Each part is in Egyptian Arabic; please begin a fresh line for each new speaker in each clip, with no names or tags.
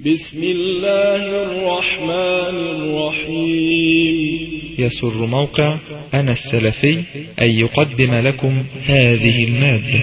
بسم الله الرحمن الرحيم
يسر موقع أنا السلفي أن يقدم لكم هذه المادة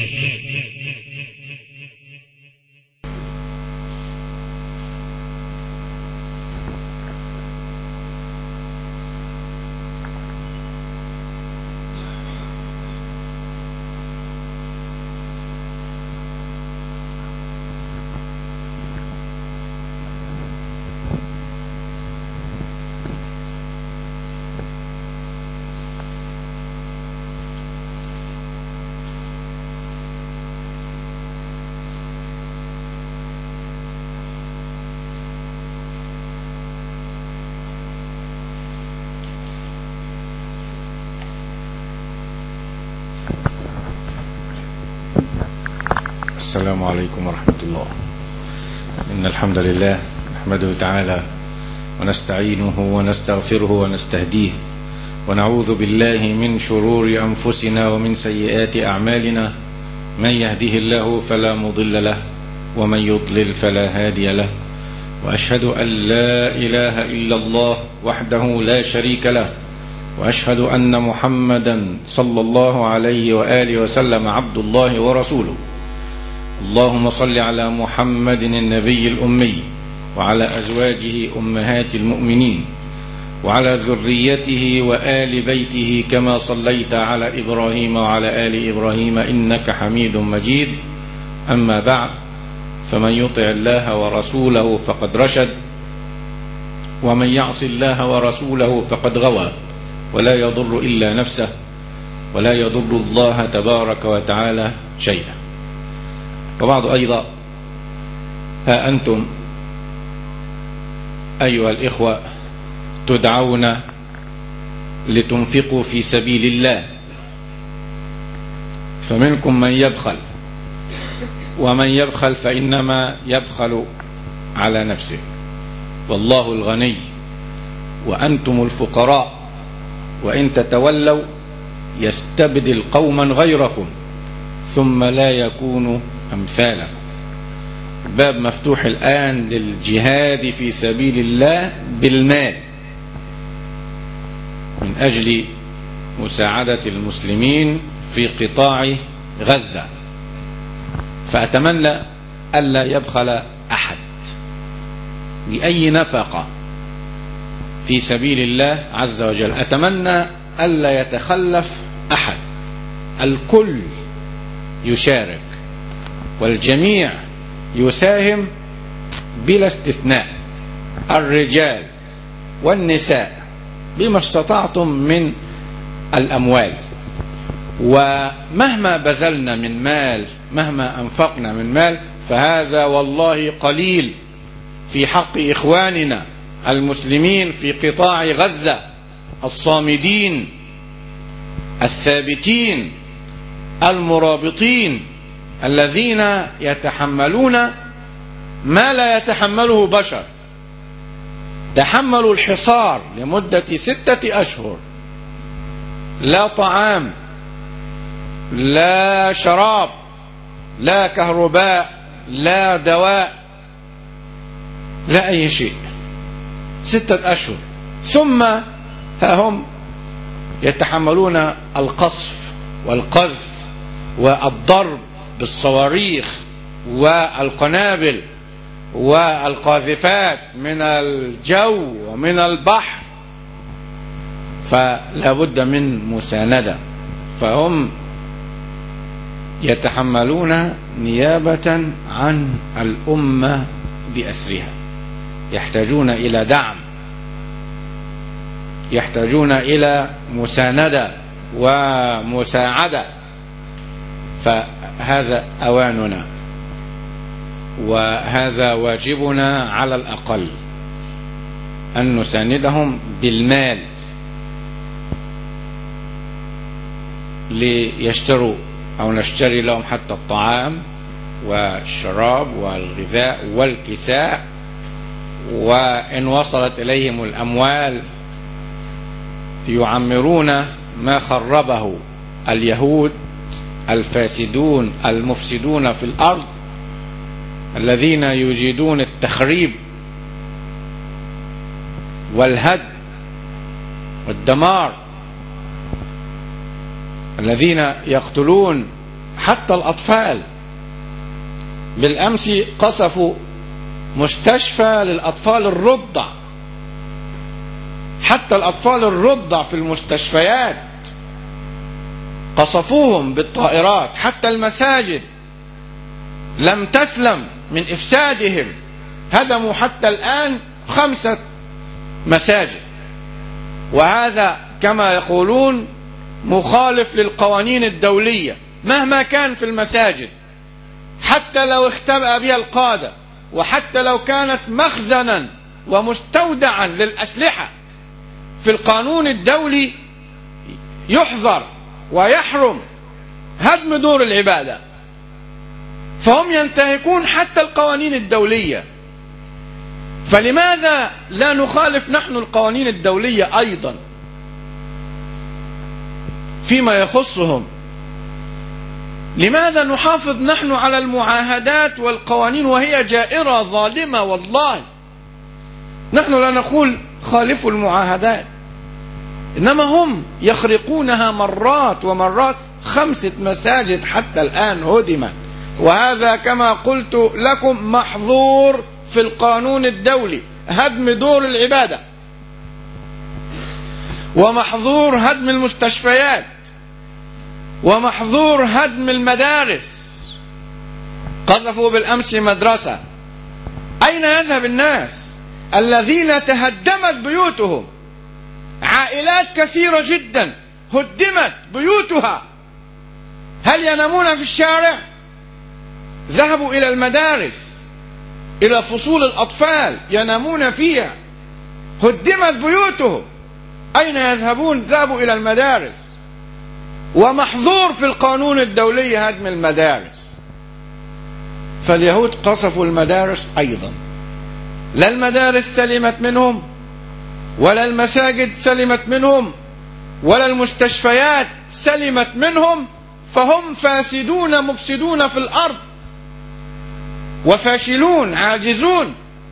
السلام عليكم ورحمة الله إن الحمد لله نحمده تعالى ونستعينه ونستغفره ونستهديه ونعوذ بالله من شرور أنفسنا ومن سيئات أعمالنا من يهده الله فلا مضل له ومن يضلل فلا هادي له وأشهد أن لا إله إلا الله وحده لا شريك له وأشهد أن محمدا صلى الله عليه وآله وسلم عبد الله ورسوله اللهم صل على محمد النبي الأمي وعلى أزواجه أمهات المؤمنين وعلى ذريته وآل بيته كما صليت على إبراهيم وعلى آل إبراهيم إنك حميد مجيد أما بعد فمن يطع الله ورسوله فقد رشد ومن يعص الله ورسوله فقد غوى ولا يضر إلا نفسه ولا يضر الله تبارك وتعالى شيئا وبعض أيضا ها أنتم أيها الإخوة تدعون لتنفقوا في سبيل الله فمنكم من يبخل ومن يبخل فإنما يبخل على نفسه والله الغني وأنتم الفقراء وإن تتولوا يستبدل قوما غيركم ثم لا يكونوا أمثالا باب مفتوح الآن للجهاد في سبيل الله بالمال من أجل مساعدة المسلمين في قطاع غزة فأتمنى ألا يبخل أحد بأي نفقة في سبيل الله عز وجل أتمنى ألا يتخلف أحد الكل يشارك والجميع يساهم بلا استثناء الرجال والنساء بما استطعتم من الأموال ومهما بذلنا من مال مهما أنفقنا من مال فهذا والله قليل في حق إخواننا المسلمين في قطاع غزة الصامدين الثابتين المرابطين الذين يتحملون ما لا يتحمله بشر تحملوا الحصار لمدة ستة أشهر لا طعام لا شراب لا كهرباء لا دواء لا أي شيء ستة أشهر ثم ها هم يتحملون القصف والقذف والضرب بالصواريخ والقنابل والقاذفات من الجو ومن البحر فلا بد من مساندة فهم يتحملون نيابة عن الأمة بأسرها يحتاجون إلى دعم يحتاجون إلى مساندة ومساعدة فهذا أواننا وهذا واجبنا على الأقل أن نساندهم بالمال ليشتروا أو نشتري لهم حتى الطعام والشراب والغذاء والكساء وإن وصلت إليهم الأموال يعمرون ما خربه اليهود الفاسدون المفسدون في الأرض الذين يجيدون التخريب والهد والدمار الذين يقتلون حتى الأطفال بالأمس قصفوا مستشفى للأطفال الرضع حتى الأطفال الرضع في المستشفيات قصفوهم بالطائرات حتى المساجد لم تسلم من إفسادهم هدموا حتى الآن خمسة مساجد وهذا كما يقولون مخالف للقوانين الدولية مهما كان في المساجد حتى لو اختبأ بها القادة وحتى لو كانت مخزنا ومستودعا للأسلحة في القانون الدولي يحظر ويحرم هدم دور العبادة فهم ينتهكون حتى القوانين الدولية فلماذا لا نخالف نحن القوانين الدولية أيضا فيما يخصهم لماذا نحافظ نحن على المعاهدات والقوانين وهي جائرة ظالمة والله نحن لا نقول خالفوا المعاهدات إنما هم يخرقونها مرات ومرات خمسة مساجد حتى الآن هدمت وهذا كما قلت لكم محظور في القانون الدولي هدم دور العبادة ومحظور هدم المستشفيات ومحظور هدم المدارس قذفوا بالأمس مدرسة أين يذهب الناس الذين تهدمت بيوتهم عائلات كثيرة جدا هدمت بيوتها هل ينامون في الشارع ذهبوا إلى المدارس إلى فصول الأطفال ينامون فيها هدمت بيوتهم أين يذهبون ذهبوا إلى المدارس ومحظور في القانون الدولي هدم المدارس فاليهود قصفوا المدارس أيضا لا المدارس سلمت منهم ولا المساجد سلمت منهم ولا المستشفيات سلمت منهم فهم فاسدون مفسدون في الارض وفاشلون عاجزون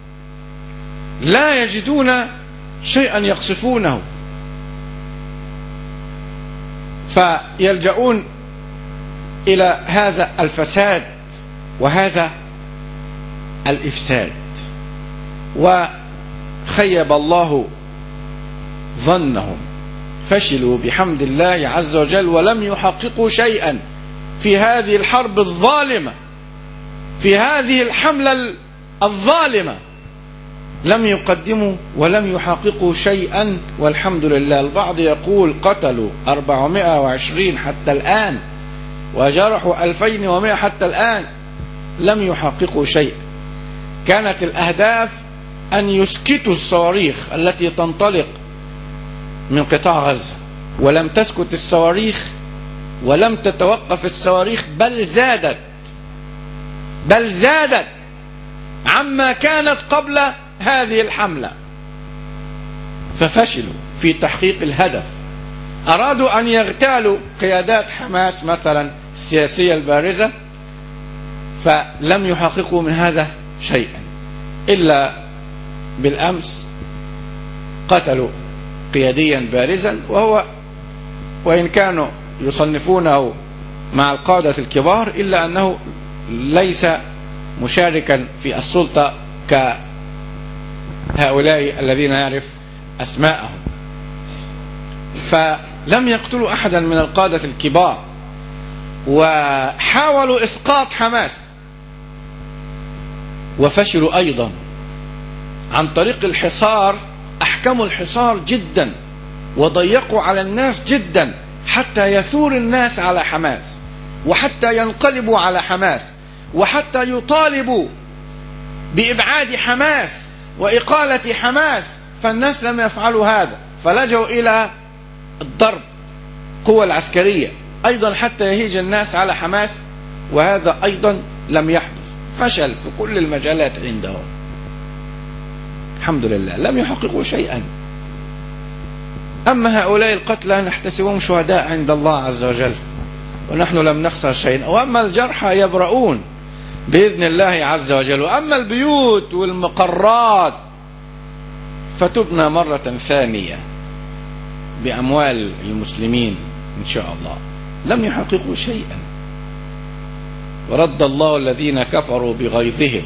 لا يجدون شيئا يقصفونه فيلجؤون الى هذا الفساد وهذا الافساد وخيب الله ظنهم فشلوا بحمد الله عز وجل ولم يحققوا شيئا في هذه الحرب الظالمه في هذه الحمله الظالمه لم يقدموا ولم يحققوا شيئا والحمد لله البعض يقول قتلوا 420 حتى الآن وجرحوا 2100 حتى الآن لم يحققوا شيئا كانت الأهداف أن يسكتوا الصواريخ التي تنطلق من قطاع غزة ولم تسكت الصواريخ ولم تتوقف الصواريخ بل زادت بل زادت عما كانت قبل هذه الحملة ففشلوا في تحقيق الهدف أرادوا أن يغتالوا قيادات حماس مثلا السياسية البارزة فلم يحققوا من هذا شيئا إلا بالأمس قتلوا قياديا بارزا وهو وإن كانوا يصنفونه مع القادة الكبار إلا أنه ليس مشاركا في السلطة كهؤلاء الذين يعرف أسماءهم فلم يقتلوا أحدا من القادة الكبار وحاولوا إسقاط حماس وفشلوا أيضا عن طريق الحصار أحكموا الحصار جدا وضيقوا على الناس جدا حتى يثور الناس على حماس وحتى ينقلبوا على حماس وحتى يطالبوا بإبعاد حماس وإقالة حماس فالناس لم يفعلوا هذا فلجوا إلى الضرب قوة العسكرية أيضا حتى يهيج الناس على حماس وهذا أيضا لم يحدث فشل في كل المجالات عندهم الحمد لله لم يحققوا شيئا أما هؤلاء القتلى نحتسبهم شهداء عند الله عز وجل ونحن لم نخسر شيئا وأما الجرحى يبرؤون بإذن الله عز وجل وأما البيوت والمقرات فتبنى مرة ثانية بأموال المسلمين إن شاء الله لم يحققوا شيئا ورد الله الذين كفروا بغيظهم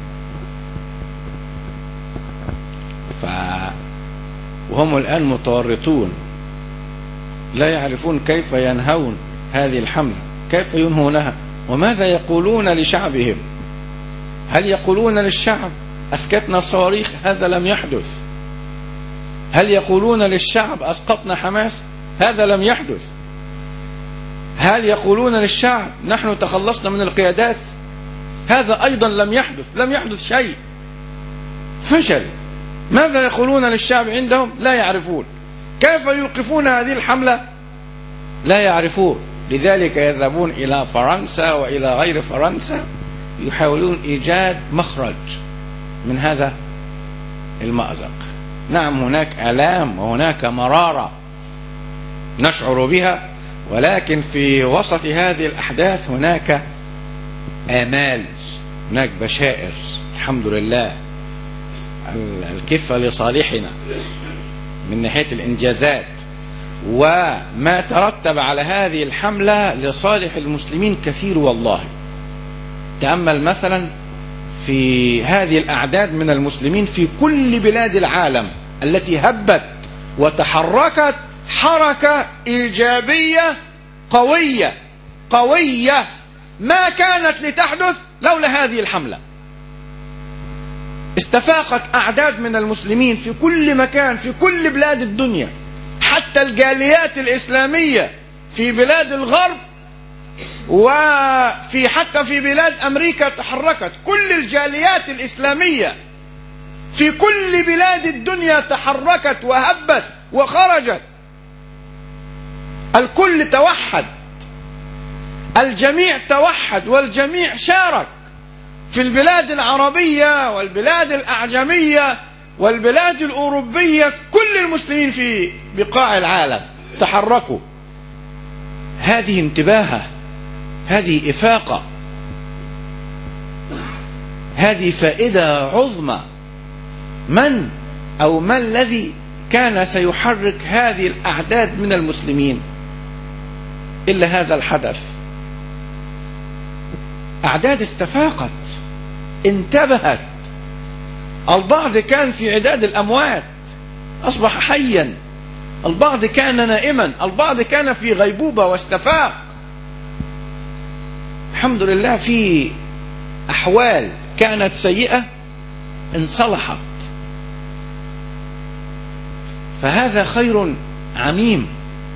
ف وهم الآن متورطون لا يعرفون كيف ينهون هذه الحملة كيف ينهونها وماذا يقولون لشعبهم هل يقولون للشعب أسكتنا الصواريخ هذا لم يحدث هل يقولون للشعب أسقطنا حماس هذا لم يحدث هل يقولون للشعب نحن تخلصنا من القيادات هذا أيضا لم يحدث لم يحدث شيء فشل ماذا يقولون للشعب عندهم لا يعرفون كيف يوقفون هذه الحملة لا يعرفون لذلك يذهبون إلى فرنسا وإلى غير فرنسا يحاولون إيجاد مخرج من هذا المأزق نعم هناك آلام وهناك مرارة نشعر بها ولكن في وسط هذه الأحداث هناك آمال هناك بشائر الحمد لله الكفة لصالحنا من ناحية الإنجازات وما ترتب على هذه الحملة لصالح المسلمين كثير والله تأمل مثلا في هذه الأعداد من المسلمين في كل بلاد العالم التي هبت وتحركت حركة إيجابية قوية قوية ما كانت لتحدث لولا هذه الحملة استفاقت أعداد من المسلمين في كل مكان في كل بلاد الدنيا حتى الجاليات الإسلامية في بلاد الغرب وفي حتى في بلاد أمريكا تحركت كل الجاليات الإسلامية في كل بلاد الدنيا تحركت وهبت وخرجت الكل توحد الجميع توحد والجميع شارك في البلاد العربية والبلاد الأعجمية والبلاد الأوروبية كل المسلمين في بقاع العالم تحركوا هذه انتباهة هذه إفاقة هذه فائدة عظمى من أو ما الذي كان سيحرك هذه الأعداد من المسلمين إلا هذا الحدث أعداد استفاقت انتبهت البعض كان في عداد الأموات أصبح حيا البعض كان نائما البعض كان في غيبوبة واستفاق الحمد لله في أحوال كانت سيئة انصلحت فهذا خير عميم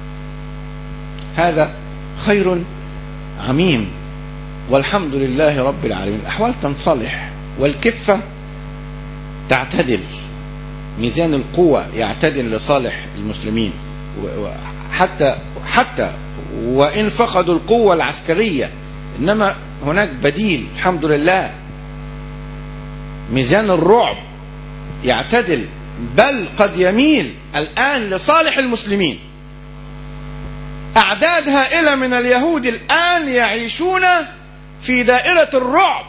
هذا خير عميم والحمد لله رب العالمين الأحوال تنصلح والكفة تعتدل ميزان القوة يعتدل لصالح المسلمين حتى حتى وإن فقدوا القوة العسكرية إنما هناك بديل الحمد لله ميزان الرعب يعتدل بل قد يميل الآن لصالح المسلمين أعداد هائلة من اليهود الآن يعيشون في دائرة الرعب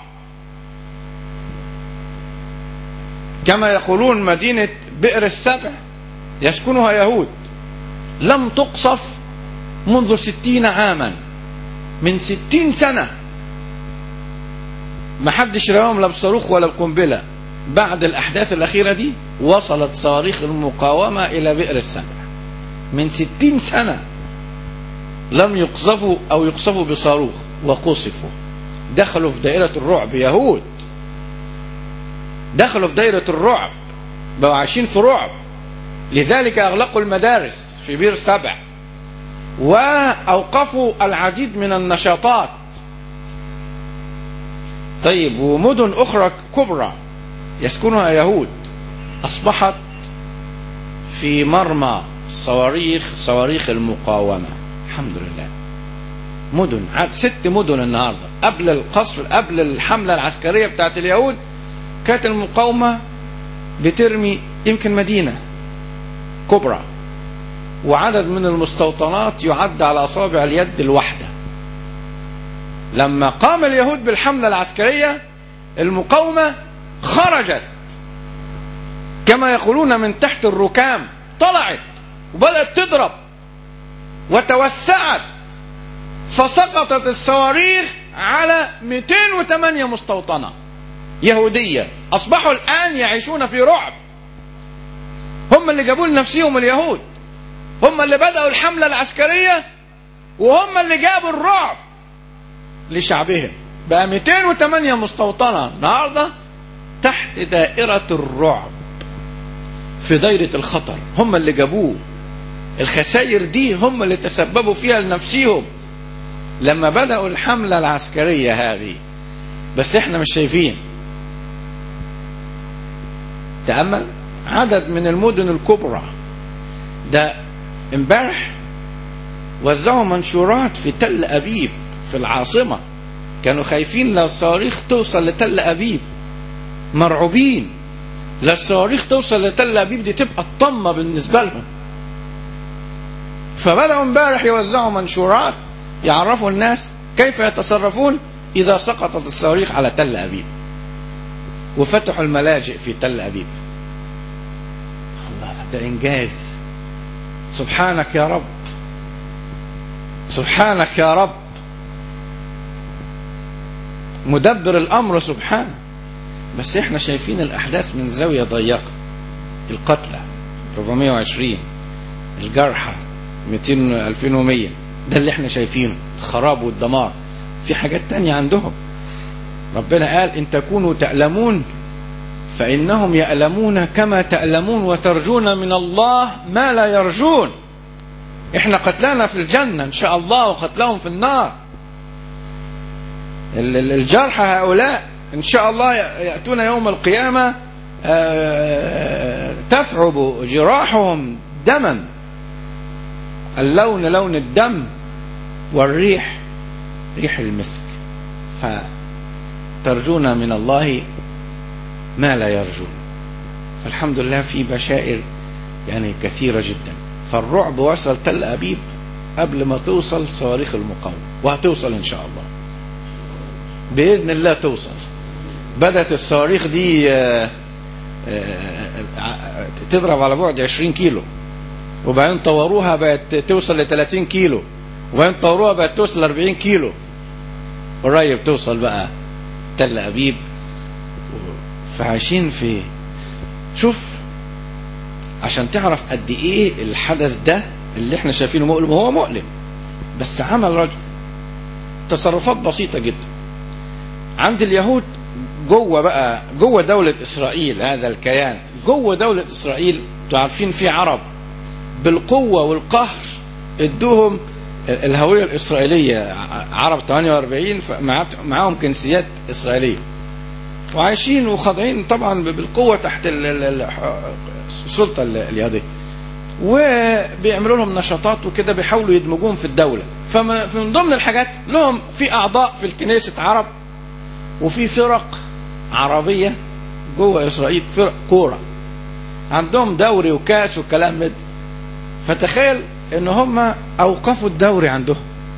كما يقولون مدينة بئر السبع يسكنها يهود لم تقصف منذ ستين عاما من ستين سنة ما حدش رماهم لا بصاروخ ولا بقنبلة بعد الأحداث الأخيرة دي وصلت صواريخ المقاومة إلى بئر السبع من ستين سنة لم يقذفوا أو يقصفوا بصاروخ وقصفوا دخلوا في دائرة الرعب يهود دخلوا في دائرة الرعب بقوا عايشين في رعب لذلك أغلقوا المدارس في بير سبع وأوقفوا العديد من النشاطات طيب ومدن أخرى كبرى يسكنها يهود أصبحت في مرمى صواريخ صواريخ المقاومة الحمد لله مدن عاد ست مدن النهارده قبل القصف قبل الحملة العسكرية بتاعت اليهود كانت المقاومة بترمي يمكن مدينة كبرى وعدد من المستوطنات يعد على أصابع اليد الواحدة لما قام اليهود بالحملة العسكرية المقاومة خرجت كما يقولون من تحت الركام طلعت وبدأت تضرب وتوسعت فسقطت الصواريخ على 208 مستوطنة يهودية أصبحوا الآن يعيشون في رعب هم اللي جابوا لنفسهم اليهود هم اللي بدأوا الحملة العسكرية وهم اللي جابوا الرعب لشعبهم بقى 208 مستوطنة النهاردة تحت دائرة الرعب في دايرة الخطر هم اللي جابوه الخسائر دي هم اللي تسببوا فيها لنفسهم لما بدأوا الحملة العسكرية هذه بس احنا مش شايفين تأمل عدد من المدن الكبرى ده امبارح وزعوا منشورات في تل أبيب في العاصمة كانوا خايفين لا الصواريخ توصل لتل أبيب مرعوبين لا الصواريخ توصل لتل أبيب دي تبقى الطمة بالنسبة لهم فبدأوا امبارح يوزعوا منشورات يعرفوا الناس كيف يتصرفون إذا سقطت الصواريخ على تل أبيب وفتحوا الملاجئ في تل أبيب الله ده إنجاز سبحانك يا رب سبحانك يا رب مدبر الأمر سبحانه بس احنا شايفين الأحداث من زاوية ضيقة القتلى 420 الجرحى 200 2100 ده اللي احنا شايفينه الخراب والدمار في حاجات تانية عندهم ربنا قال إن تكونوا تألمون فإنهم يألمون كما تألمون وترجون من الله ما لا يرجون احنا قتلانا في الجنة ان شاء الله وقتلهم في النار الجرحى هؤلاء ان شاء الله يأتون يوم القيامة تثعب جراحهم دما اللون لون الدم والريح ريح المسك فترجون من الله ما لا يرجون فالحمد لله في بشائر يعني كثيرة جدا فالرعب وصل تل أبيب قبل ما توصل صواريخ المقاومة وهتوصل إن شاء الله بإذن الله توصل بدأت الصواريخ دي تضرب على بعد 20 كيلو وبعدين طوروها بقت توصل ل 30 كيلو وبعدين طوروها بقت توصل ل 40 كيلو قريب توصل بقى تل أبيب فعايشين في شوف عشان تعرف قد ايه الحدث ده اللي احنا شايفينه مؤلم هو مؤلم بس عمل رجل تصرفات بسيطة جدا عند اليهود جوه بقى جوه دولة إسرائيل هذا الكيان جوه دولة إسرائيل انتوا عارفين في عرب بالقوة والقهر ادوهم الهوية الإسرائيلية عرب 48 معاهم جنسيات إسرائيلية وعايشين وخاضعين طبعا بالقوة تحت السلطة اليهودية وبيعملوا لهم نشاطات وكده بيحاولوا يدمجوهم في الدولة فمن ضمن الحاجات لهم في أعضاء في الكنيسة عرب وفي فرق عربية جوه إسرائيل فرق كورة عندهم دوري وكاس وكلام من فتخيل ان هم اوقفوا الدوري عندهم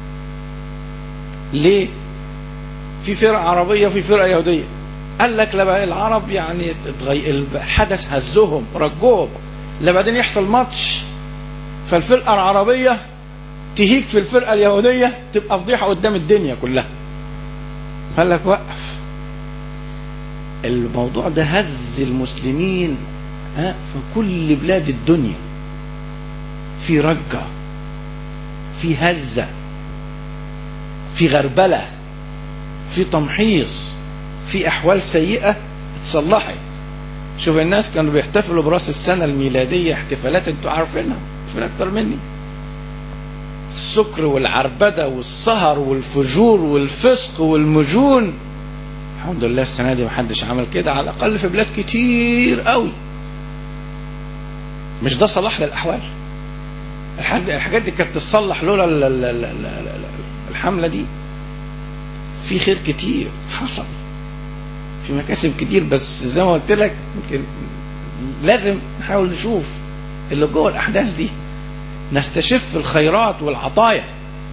ليه في فرق عربية وفي فرقة يهودية قال لك لما العرب يعني الحدث هزهم رجوهم لا بعدين يحصل ماتش فالفرقة العربية تهيك في الفرقة اليهودية تبقى فضيحة قدام الدنيا كلها قال لك وقف الموضوع ده هز المسلمين ها في كل بلاد الدنيا في رجة في هزة في غربلة في تمحيص في أحوال سيئة اتصلحت شوف الناس كانوا بيحتفلوا براس السنة الميلادية احتفالات انتوا عارفينها مش أكتر مني السكر والعربدة والسهر والفجور والفسق والمجون الحمد لله السنة دي محدش عمل كده على الأقل في بلاد كتير قوي مش ده صلاح للأحوال الحاجات دي كانت تصلح لولا الحملة دي في خير كتير حصل في مكاسب كتير بس زي ما قلت لك يمكن لازم نحاول نشوف اللي جوه الأحداث دي نستشف الخيرات والعطايا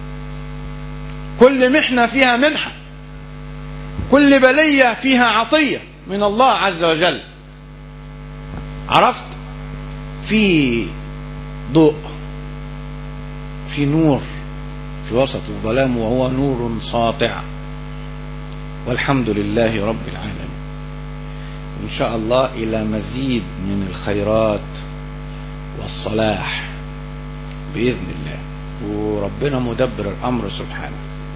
كل محنة فيها منحة كل بلية فيها عطية من الله عز وجل عرفت في ضوء في نور في وسط الظلام وهو نور ساطع والحمد لله رب العالمين إن شاء الله إلى مزيد من الخيرات والصلاح بإذن الله وربنا مدبر الأمر سبحانه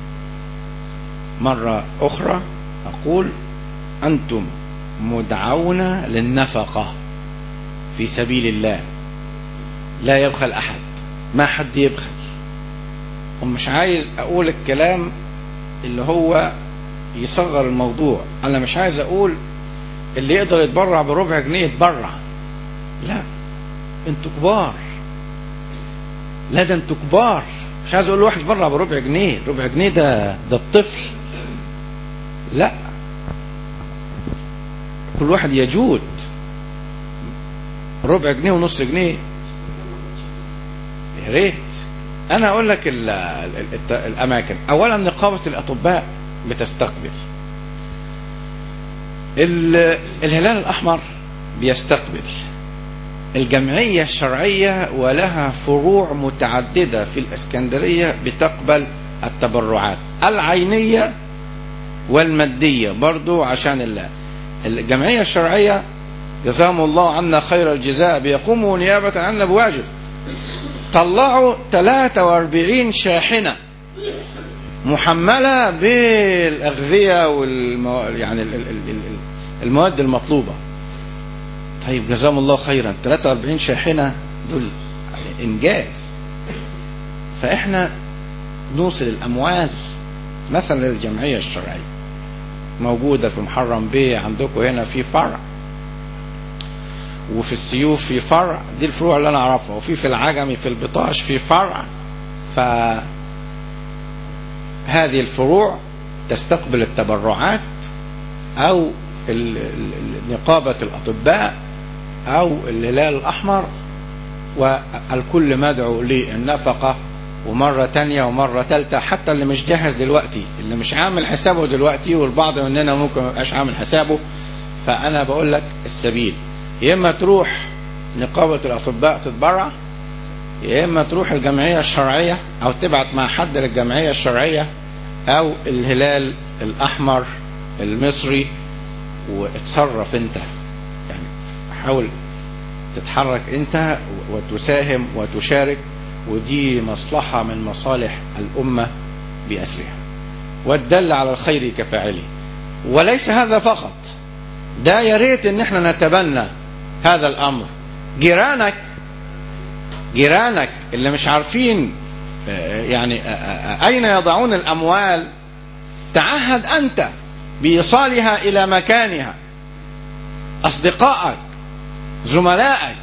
مرة أخرى أقول أنتم مدعون للنفقة في سبيل الله لا يبخل أحد ما حد يبخل ومش عايز أقول الكلام اللي هو يصغر الموضوع أنا مش عايز أقول اللي يقدر يتبرع بربع جنيه يتبرع لا انتوا كبار لا ده انتوا كبار مش عايز اقول لواحد يتبرع بربع جنيه ربع جنيه ده ده الطفل لا كل واحد يجود ربع جنيه ونص جنيه يا ريت انا اقول لك ال ال ال الاماكن اولا نقابه الاطباء بتستقبل الهلال الاحمر بيستقبل الجمعيه الشرعيه ولها فروع متعدده في الاسكندريه بتقبل التبرعات العينيه والماديه برضو عشان الله الجمعيه الشرعيه جزاهم الله عنا خير الجزاء بيقوموا نيابه عنا بواجب طلعوا 43 شاحنه محمله بالاغذيه والمو... يعني ال... ال... ال... المواد المطلوبه طيب جزاهم الله خيرا 43 شاحنه دول انجاز فاحنا نوصل الاموال مثلا للجمعيه الشرعيه موجوده في محرم بيه عندكم هنا في فرع وفي السيوف في فرع دي الفروع اللي انا اعرفها وفي في العجمي في البطاش في فرع ف هذه الفروع تستقبل التبرعات او نقابة الأطباء أو الهلال الأحمر والكل مدعو للنفقة ومرة تانية ومرة تالتة حتى اللي مش جاهز دلوقتي اللي مش عامل حسابه دلوقتي والبعض مننا ممكن ما يبقاش عامل حسابه فأنا بقول لك السبيل يا إما تروح نقابة الأطباء تتبرع يا إما تروح الجمعية الشرعية أو تبعت مع حد للجمعية الشرعية أو الهلال الأحمر المصري واتصرف أنت يعني حاول تتحرك أنت وتساهم وتشارك ودي مصلحة من مصالح الأمة بأسرها والدل على الخير كفاعله وليس هذا فقط ده يا ريت ان احنا نتبنى هذا الامر جيرانك جيرانك اللي مش عارفين يعني اين يضعون الاموال تعهد انت بايصالها الى مكانها اصدقائك زملائك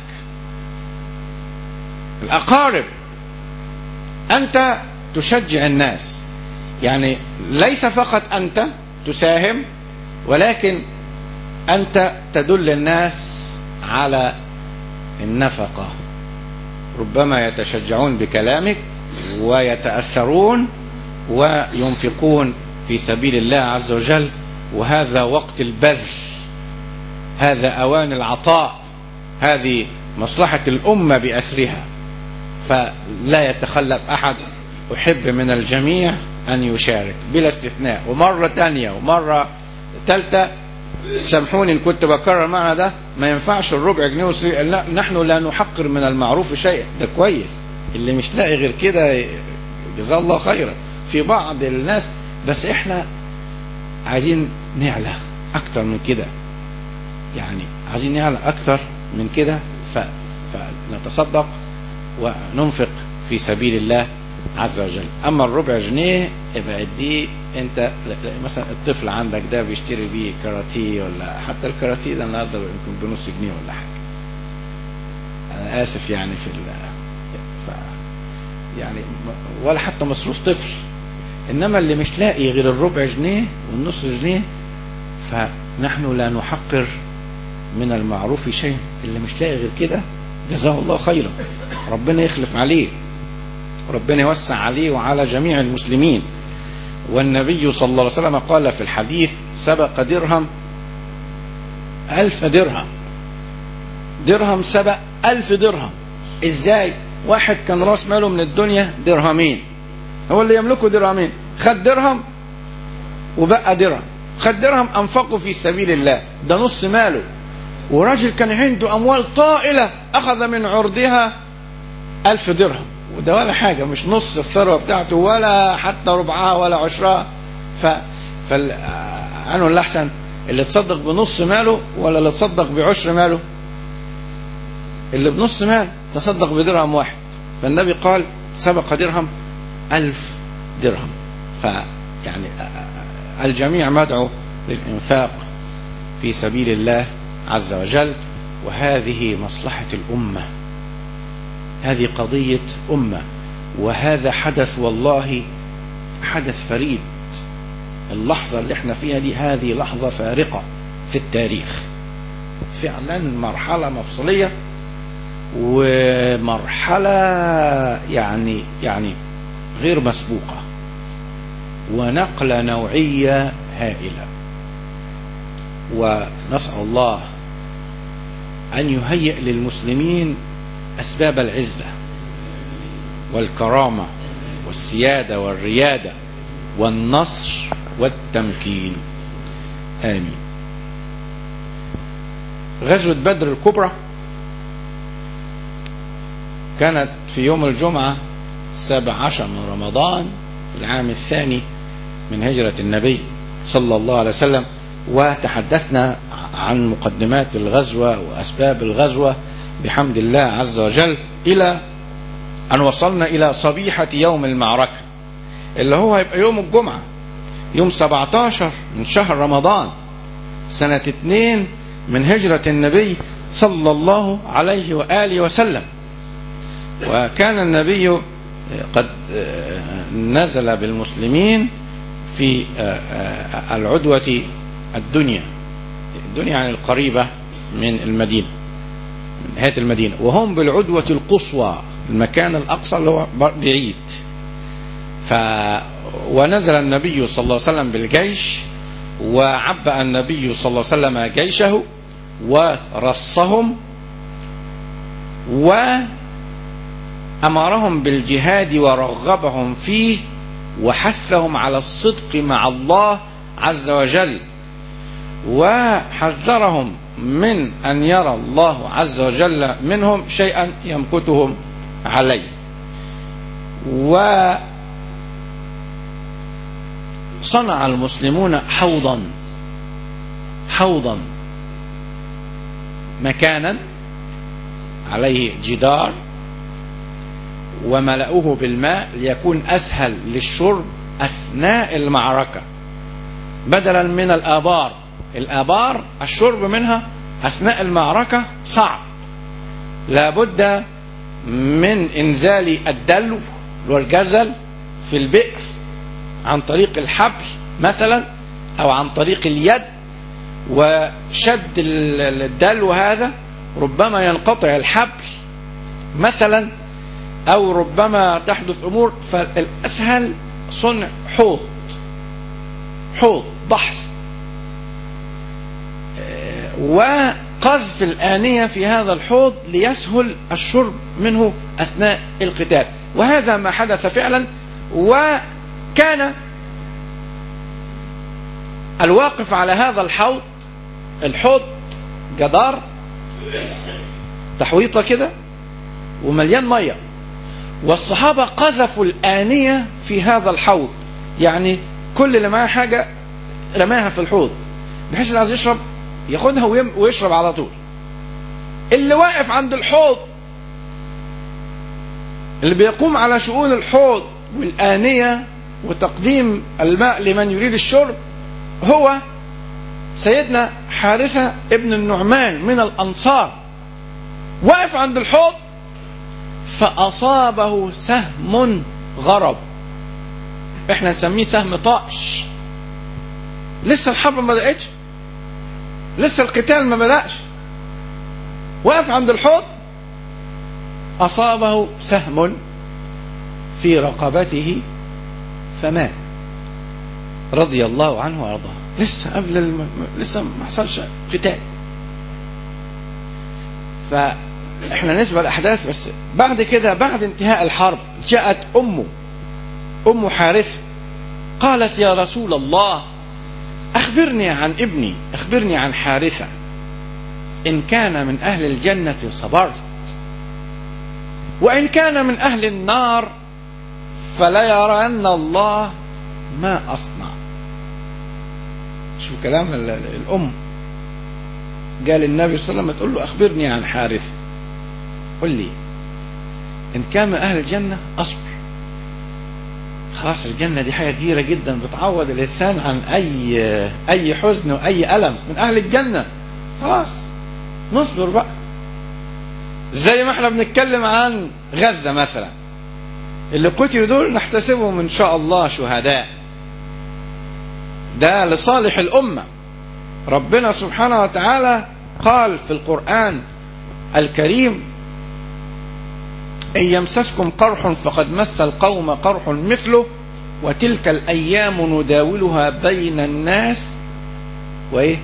الاقارب انت تشجع الناس يعني ليس فقط انت تساهم ولكن انت تدل الناس على النفقه ربما يتشجعون بكلامك ويتاثرون وينفقون في سبيل الله عز وجل وهذا وقت البذل هذا اوان العطاء هذه مصلحه الامه باسرها فلا يتخلف احد احب من الجميع ان يشارك بلا استثناء ومره ثانيه ومره ثالثه سامحوني ان كنت بكرر معنى ده ما ينفعش الربع جنيه وسي... لا نحن لا نحقر من المعروف شيئا ده كويس اللي مش لاقي غير كده جزاه الله خيرا في بعض الناس بس احنا عايزين نعلى اكتر من كده يعني عايزين نعلى اكتر من كده ف... فنتصدق وننفق في سبيل الله عز وجل اما الربع جنيه يبقى اديه انت مثلا الطفل عندك ده بيشتري بيه كاراتيه ولا حتى الكاراتيه ده النهارده يمكن بنص جنيه ولا حاجه انا اسف يعني في ال ف يعني ولا حتى مصروف طفل انما اللي مش لاقي غير الربع جنيه والنص جنيه فنحن لا نحقر من المعروف شيء اللي مش لاقي غير كده جزاه الله خيرا ربنا يخلف عليه ربنا يوسع عليه وعلى جميع المسلمين والنبي صلى الله عليه وسلم قال في الحديث سبق درهم ألف درهم
درهم سبق ألف درهم ازاي واحد كان راس ماله من الدنيا درهمين هو اللي يملكه درهمين خد درهم وبقى درهم خد درهم أنفقه في سبيل الله ده نص ماله وراجل كان عنده أموال طائلة أخذ من عرضها ألف درهم وده ولا حاجة مش نص الثروة بتاعته ولا حتى ربعها ولا عشرها ف فال عنه الأحسن اللي تصدق بنص ماله ولا اللي تصدق بعشر ماله اللي بنص مال تصدق بدرهم واحد فالنبي قال سبق درهم ألف درهم فيعني الجميع مدعو للإنفاق في سبيل الله عز وجل وهذه مصلحة الأمة هذه قضية أمة وهذا حدث والله حدث فريد اللحظة اللي احنا فيها دي هذه لحظة فارقة في التاريخ فعلا مرحلة مفصلية ومرحلة يعني يعني غير مسبوقة ونقلة نوعية هائلة ونسأل الله أن يهيئ للمسلمين أسباب العزة والكرامة والسيادة والريادة والنصر والتمكين آمين غزوة بدر الكبرى كانت في يوم الجمعة السابع عشر من رمضان العام الثاني من هجرة النبي صلى الله عليه وسلم وتحدثنا عن مقدمات الغزوة وأسباب الغزوة بحمد الله عز وجل إلى أن وصلنا إلى صبيحة يوم المعركة اللي هو هيبقى يوم الجمعة يوم 17 من شهر رمضان سنة 2 من هجرة النبي صلى الله عليه وآله وسلم وكان النبي قد نزل بالمسلمين في العدوة الدنيا الدنيا يعني القريبة من المدينة من نهاية المدينة وهم بالعدوة القصوى المكان الأقصى اللي هو بعيد ف ونزل النبي صلى الله عليه وسلم بالجيش وعبأ النبي صلى الله عليه وسلم جيشه ورصهم وأمرهم بالجهاد ورغبهم فيه وحثهم على الصدق مع الله عز وجل وحذرهم من أن يرى الله عز وجل منهم شيئا يمقتهم عليه وصنع المسلمون حوضا حوضا مكانا عليه جدار وملأوه بالماء ليكون أسهل للشرب أثناء المعركة بدلا من الآبار الآبار الشرب منها أثناء المعركة صعب لابد من إنزال الدلو والجزل في البئر عن طريق الحبل مثلا أو عن طريق اليد وشد الدلو هذا ربما ينقطع الحبل مثلا أو ربما تحدث أمور فالأسهل صنع حوض حوض بحر وقذف الآنية في هذا الحوض ليسهل الشرب منه أثناء القتال وهذا ما حدث فعلا وكان الواقف على هذا الحوض الحوض جدار تحويطة كده ومليان مية والصحابة قذفوا الآنية في هذا الحوض يعني كل اللي معاه حاجة رماها في الحوض بحيث اللي عايز يشرب ياخدها ويشرب على طول اللي واقف عند الحوض اللي بيقوم على شؤون الحوض والآنية وتقديم الماء لمن يريد الشرب هو سيدنا حارثة ابن النعمان من الأنصار واقف عند الحوض فأصابه سهم غرب احنا نسميه سهم طائش لسه الحرب ما بدأتش لسه القتال ما بدأش وقف عند الحوض أصابه سهم في رقبته فمات رضي الله عنه وارضاه لسه قبل الم... لسه ما حصلش قتال فاحنا نسبة الأحداث بس بعد كده بعد انتهاء الحرب جاءت أمه أم حارثة قالت يا رسول الله أخبرني عن ابني أخبرني عن حارثة إن كان من أهل الجنة صبرت وإن كان من أهل النار فلا يرين الله ما أصنع شو كلام ال- ال- الأم قال النبي صلى الله عليه وسلم تقول له أخبرني عن حارثة قل لي إن كان من أهل الجنة أصبر خلاص الجنة دي حاجة كبيرة جدا بتعوض الإنسان عن أي أي حزن وأي ألم من أهل الجنة خلاص نصبر بقى زي ما احنا بنتكلم عن غزة مثلا اللي قتلوا دول نحتسبهم إن شاء الله شهداء ده لصالح الأمة ربنا سبحانه وتعالى قال في القرآن الكريم إن يمسسكم قرح فقد مس القوم قرح مثله وتلك الأيام نداولها بين الناس وإيه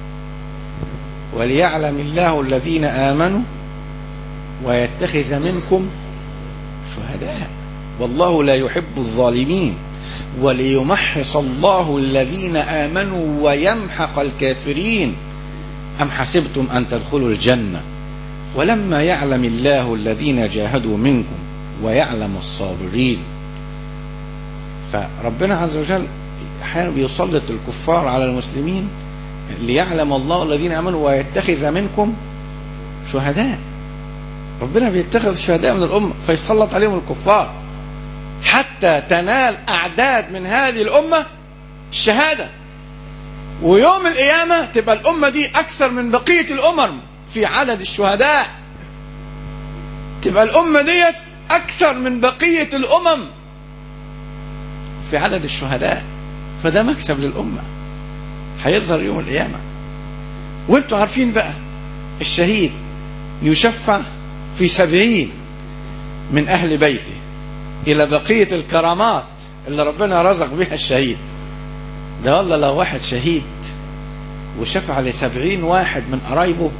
وليعلم الله الذين آمنوا ويتخذ منكم شهداء والله لا يحب الظالمين وليمحص الله الذين آمنوا ويمحق الكافرين أم حسبتم أن تدخلوا الجنة ولما يعلم الله الذين جاهدوا منكم ويعلم الصابرين فربنا عز وجل احيانا بيسلط الكفار على المسلمين ليعلم الله الذين امنوا ويتخذ منكم شهداء ربنا بيتخذ شهداء من الامه فيسلط عليهم الكفار حتى تنال اعداد من هذه الامه الشهاده ويوم القيامه تبقى الامه دي اكثر من بقيه الامم في عدد الشهداء تبقى الأمة ديت أكثر من بقية الأمم في عدد الشهداء فده مكسب للأمة هيظهر يوم القيامة وانتوا عارفين بقى الشهيد يشفع في سبعين من أهل بيته إلى بقية الكرامات اللي ربنا رزق بها الشهيد ده والله لو واحد شهيد وشفع لسبعين واحد من قرايبه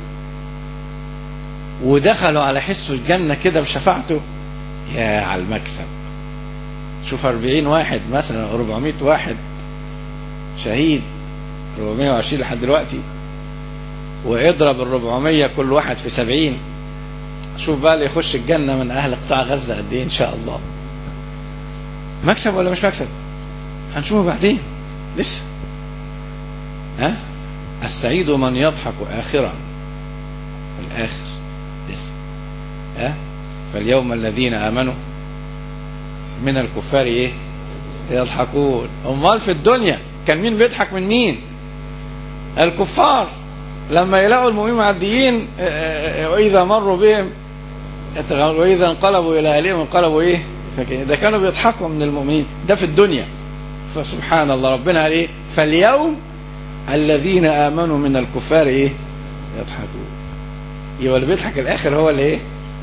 ودخلوا على حسه الجنة كده بشفاعته يا على المكسب شوف 40 واحد مثلا 400 واحد شهيد 420 لحد دلوقتي واضرب ال 400 كل واحد في 70 شوف بقى اللي يخش الجنة من أهل قطاع غزة قد إيه إن شاء الله مكسب ولا مش مكسب هنشوفه بعدين لسه ها السعيد من يضحك آخرا في الآخر لسه ها فاليوم الذين آمنوا من الكفار إيه يضحكون أمال في الدنيا كان مين بيضحك من مين الكفار لما يلاقوا المؤمنين معديين وإذا مروا بهم وإذا انقلبوا إلى أهلهم انقلبوا إيه ده كانوا بيضحكوا من المؤمنين ده في الدنيا فسبحان الله ربنا قال إيه فاليوم الذين آمنوا من الكفار إيه يضحكون يبقى اللي بيضحك الآخر هو اللي إيه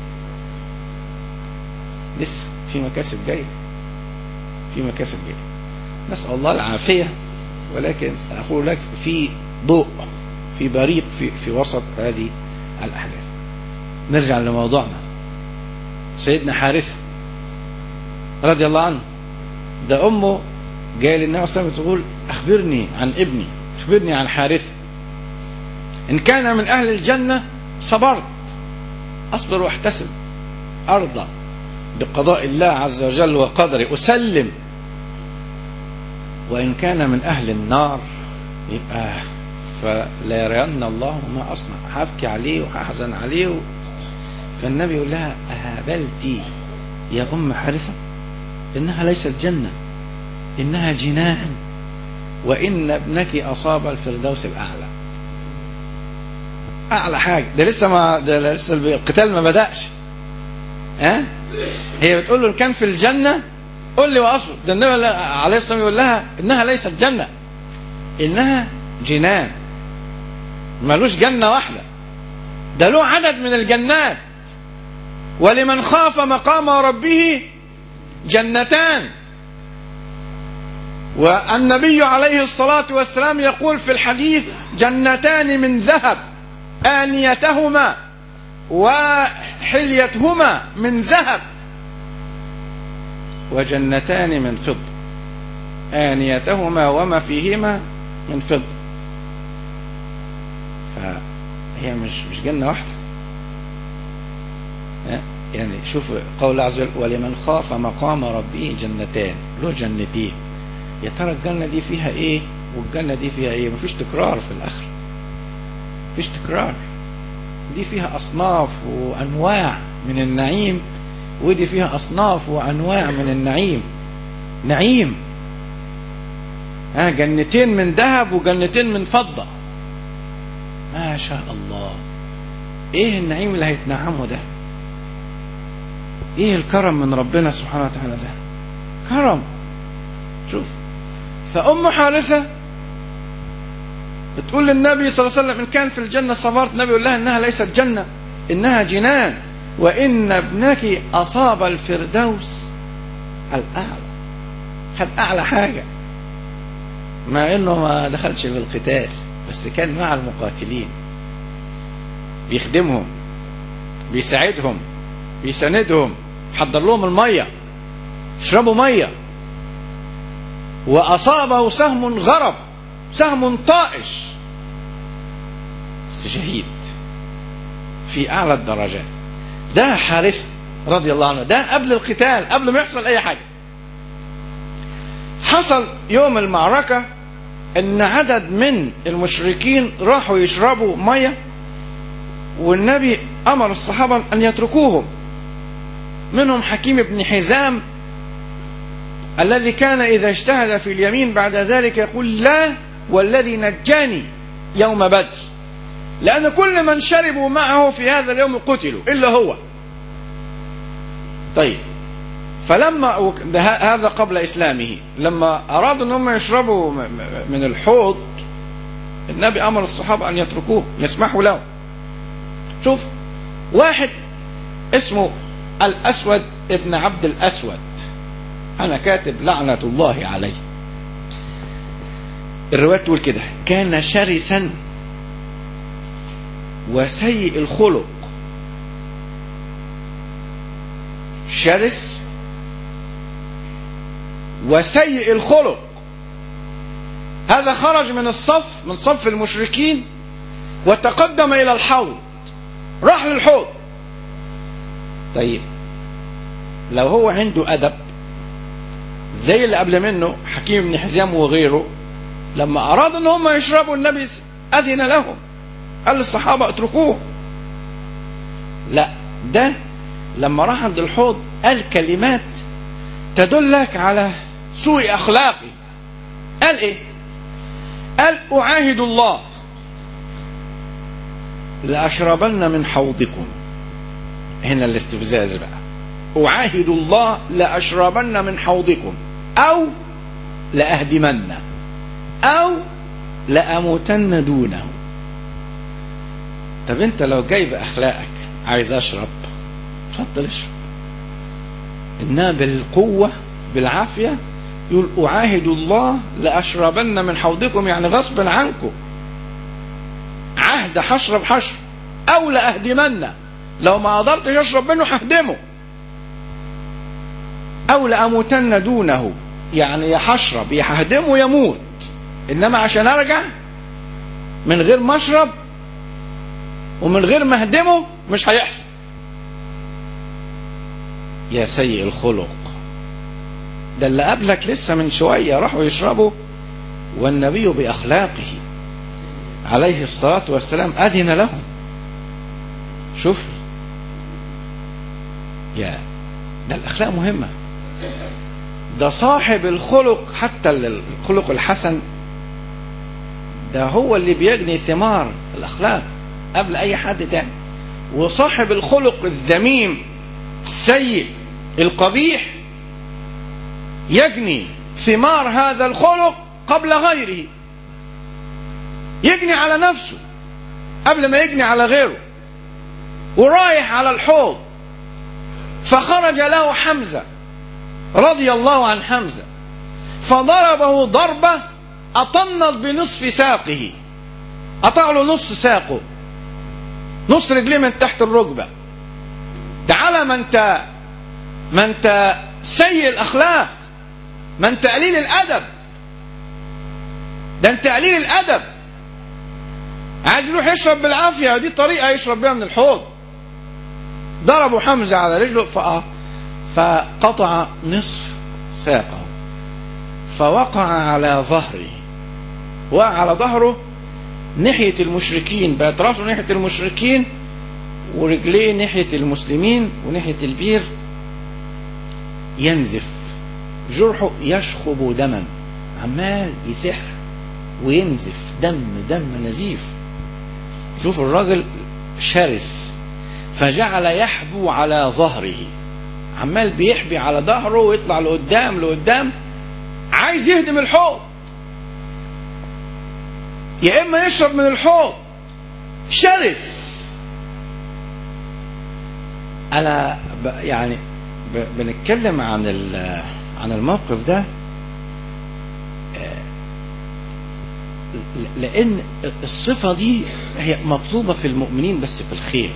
لسه في مكاسب جاية في مكاسب جاية نسأل الله العافية ولكن أقول لك في ضوء في بريق في, في وسط هذه الأحداث نرجع لموضوعنا سيدنا حارثة رضي الله عنه ده أمه جاي للنبي صلى الله عليه وسلم تقول أخبرني عن ابني أخبرني عن حارثة إن كان من أهل الجنة صبرت أصبر واحتسب أرضى بقضاء الله عز وجل وقدره أسلم وإن كان من أهل النار يبقى فلا يرين الله ما أصنع هبكي عليه وهحزن عليه و... فالنبي يقول لها أهبلتي يا أم حارثة إنها ليست جنة إنها جنان وإن ابنك أصاب الفردوس الأعلى أعلى حاجة ده لسه ما ده لسه القتال ما بدأش ها هي بتقول له إن كان في الجنة قل لي وأصبر ده النبي عليه الصلاة والسلام يقول لها إنها ليست جنة إنها جنان ملوش جنة واحدة ده له عدد من الجنات ولمن خاف مقام ربه جنتان والنبي عليه الصلاة والسلام يقول في الحديث جنتان من ذهب آنيتهما وحليتهما من ذهب وجنتان من فضة آنيتهما وما فيهما من فضة فهي مش مش جنة واحدة ها؟ يعني شوف قول الله عز وجل ولمن خاف مقام ربه جنتان له جنتين يا ترى الجنة دي فيها ايه والجنة دي فيها ايه مفيش تكرار في الآخر مفيش تكرار دي فيها أصناف وأنواع من النعيم ودي فيها أصناف وأنواع من النعيم نعيم ها جنتين من ذهب وجنتين من فضة ما شاء الله ايه النعيم اللي هيتنعمه ده ايه الكرم من ربنا سبحانه وتعالى ده كرم شوف فأم حارثة بتقول للنبي صلى الله عليه وسلم إن كان في الجنة صبرت النبي يقول لها إنها ليست جنة إنها جنان وإن ابنك أصاب الفردوس الأعلى خد أعلى حاجة مع إنه ما دخلش بالقتال بس كان مع المقاتلين بيخدمهم بيساعدهم بيساندهم حضر لهم المية اشربوا مية وأصابه سهم غرب سهم طائش بس شهيد في أعلى الدرجات ده حارث رضي الله عنه ده قبل القتال قبل ما يحصل أي حاجة حصل يوم المعركة ان عدد من المشركين راحوا يشربوا مية والنبي امر الصحابة ان يتركوهم منهم حكيم بن حزام الذي كان اذا اجتهد في اليمين بعد ذلك يقول لا والذي نجاني يوم بدر لان كل من شربوا معه في هذا اليوم قتلوا الا هو طيب فلما هذا قبل اسلامه لما ارادوا ان هم يشربوا من الحوض النبي امر الصحابه ان يتركوه يسمحوا له شوف واحد اسمه الاسود ابن عبد الاسود انا كاتب لعنه الله عليه الروايه تقول كده كان شرسا وسيء الخلق شرس وسيء الخلق هذا خرج من الصف من صف المشركين وتقدم الى الحوض راح للحوض طيب لو هو عنده ادب زي اللي قبل منه حكيم بن حزام وغيره لما ارادوا ان هم يشربوا النبي اذن لهم قال للصحابه اتركوه لا ده لما راح عند الحوض قال كلمات تدلك على سوء اخلاقه قال ايه قال اعاهد الله لاشربن من حوضكم هنا الاستفزاز بقى اعاهد الله لاشربن من حوضكم او لاهدمن او لاموتن دونه طب انت لو جاي باخلاقك عايز اشرب اتفضل اشرب انها بالقوه بالعافيه يقول اعاهد الله لاشربن من حوضكم يعني غصب عنكم عهد هشرب هشرب او لاهدمن لو ما قدرتش اشرب منه ههدمه او لاموتن دونه يعني يا هشرب يا ههدمه يموت انما عشان ارجع من غير ما اشرب ومن غير ما اهدمه مش هيحصل يا سيء الخلق ده اللي قبلك لسه من شوية راحوا يشربوا والنبي بأخلاقه عليه الصلاة والسلام أذن لهم شوف يا ده الأخلاق مهمة ده صاحب الخلق حتى الخلق الحسن ده هو اللي بيجني ثمار الأخلاق قبل أي حد تاني وصاحب الخلق الذميم السيء القبيح يجني ثمار هذا الخلق قبل غيره يجني على نفسه قبل ما يجني على غيره ورايح على الحوض فخرج له حمزة رضي الله عن حمزة فضربه ضربة أطنت بنصف ساقه قطع له نص ساقه نص رجليه من تحت الركبة تعالى ما انت ما انت سيء الأخلاق ما انت قليل الأدب ده انت قليل الأدب عايز يروح يشرب بالعافية دي طريقة يشرب بيها من الحوض ضربوا حمزة على رجله فأ- فقطع نصف ساقه فوقع على ظهره وقع على ظهره ناحية المشركين بقت راسه ناحية المشركين ورجليه ناحية المسلمين وناحية البير ينزف جرحه يشخب دما عمال يسح وينزف دم دم نزيف شوف الراجل شرس فجعل يحبو على ظهره عمال بيحبي على ظهره ويطلع لقدام لقدام عايز يهدم الحوض يا اما يشرب من الحوض شرس انا ب يعني ب بنتكلم عن ال- عن الموقف ده آه، ل- لان الصفه دي هي مطلوبه في المؤمنين بس في الخير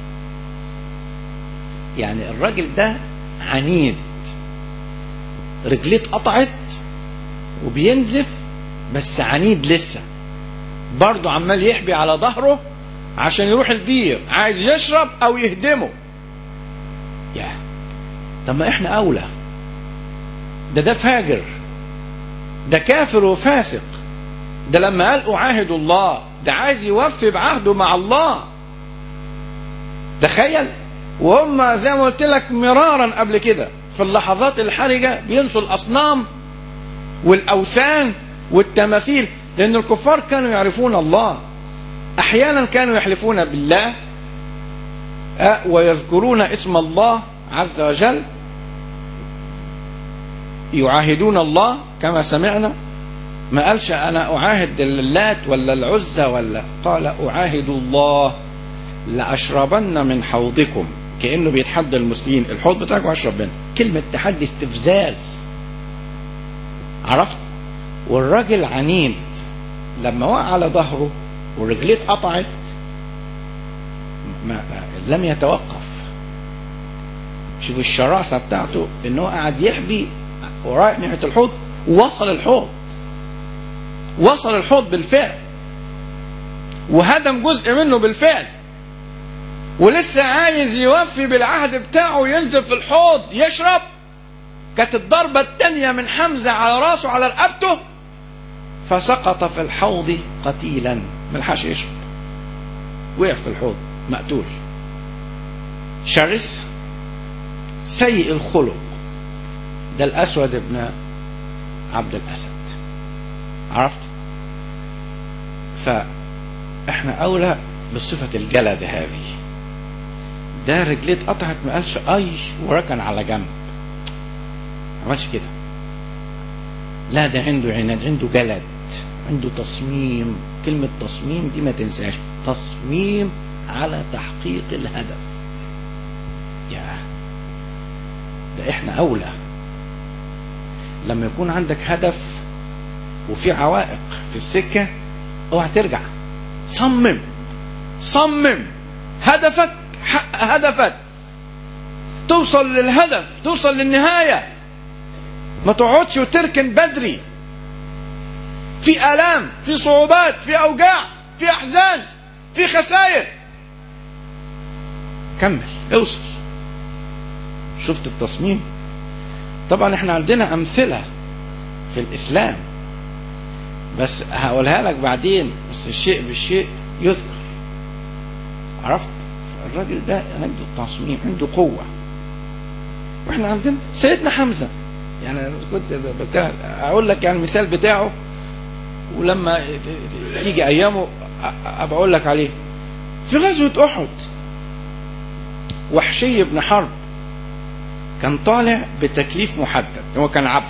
يعني الراجل ده عنيد رجليه اتقطعت وبينزف بس عنيد لسه برضه عمال يحبي على ظهره عشان يروح البير عايز يشرب او يهدمه يا طب ما احنا اولى ده ده فاجر ده كافر وفاسق ده لما قال اعاهد الله ده عايز يوفي بعهده مع الله تخيل وهم زي ما قلت لك مرارا قبل كده في اللحظات الحرجه بينسوا الاصنام والاوثان والتماثيل لان الكفار كانوا يعرفون الله احيانا كانوا يحلفون بالله أه، ويذكرون اسم الله عز وجل يعاهدون الله كما سمعنا ما قالش انا اعاهد اللات ولا العزى ولا قال اعاهد الله لاشربن من حوضكم كانه بيتحدى المسلمين الحوض بتاعكم اشرب منه كلمه تحدي استفزاز عرفت والراجل عنيد لما وقع على ظهره ورجليه اتقطعت ما لم يتوقف شوف الشراسة بتاعته ان هو قاعد يحبي ورايح ناحية الحوض ووصل الحوض وصل الحوض بالفعل وهدم جزء منه بالفعل ولسه عايز يوفي بالعهد بتاعه ينزل في الحوض يشرب كانت الضربة التانية من حمزة على راسه على رقبته فسقط في الحوض قتيلا ملحقش يشرب وقع في الحوض مقتول شرس سيء الخلق ده الأسود ابن عبد الأسد عرفت فإحنا أولى بصفة الجلد هذه ده رجليه اتقطعت ما قالش اي وركن على جنب ما عملش كده لا ده عنده عناد عنده جلد عنده تصميم كلمة تصميم دي ما تنساش تصميم على تحقيق الهدف يا ده احنا اولى لما يكون عندك هدف وفي عوائق في السكة اوعى ترجع صمم صمم هدفك حق هدفك توصل للهدف توصل للنهاية ما تقعدش وتركن بدري في آلام في صعوبات في أوجاع في أحزان في خسائر كمل اوصل شفت التصميم طبعا احنا عندنا أمثلة في الإسلام بس هقولها لك بعدين بس الشيء بالشيء يذكر عرفت الراجل ده عنده تصميم عنده قوة واحنا عندنا سيدنا حمزة يعني أنا كنت بتكلم اقول لك يعني المثال بتاعه ولما تيجي ايامه ابقى اقول لك عليه في غزوة احد وحشي بن حرب كان طالع بتكليف محدد هو كان عبد